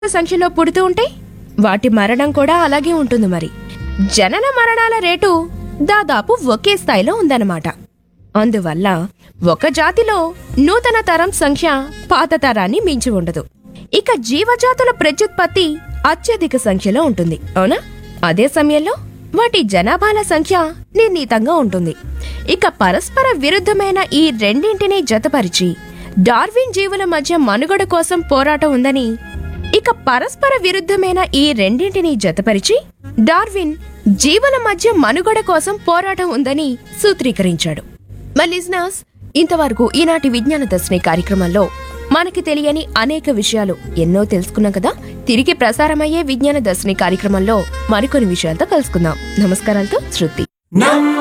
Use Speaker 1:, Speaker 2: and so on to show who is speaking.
Speaker 1: సంఖ్యలో పుడుతూ ఉంటే వాటి మరణం కూడా అలాగే ఉంటుంది మరి జనన మరణాల రేటు దాదాపు ఒకే స్థాయిలో ఉందన్నమాట అందువల్ల ఒక జాతిలో నూతన తరం సంఖ్య పాత తరాన్ని మించి ఉండదు ఇక జీవజాతుల ప్రత్యుత్పత్తి అత్యధిక సంఖ్యలో ఉంటుంది అవునా అదే సమయంలో వాటి జనాభాల సంఖ్య నిర్ణీతంగా ఉంటుంది ఇక పరస్పర విరుద్ధమైన ఈ రెండింటినీ జతపరిచి డార్విన్ జీవుల మధ్య మనుగడ కోసం పోరాటం ఉందని ఇక పరస్పర విరుద్ధమైన ఈ రెండింటినీ జతపరిచి డార్విన్ జీవుల మధ్య మనుగడ కోసం పోరాటం ఉందని సూత్రీకరించాడు మరి లిజనర్స్ ఇంతవరకు ఈనాటి విజ్ఞాన దర్శిని కార్యక్రమంలో మనకి తెలియని అనేక విషయాలు ఎన్నో తెలుసుకున్నాం కదా తిరిగి ప్రసారమయ్యే విజ్ఞాన దర్శిని కార్యక్రమంలో మరికొన్ని విషయాలతో కలుసుకుందాం నమస్కారాలతో శృతి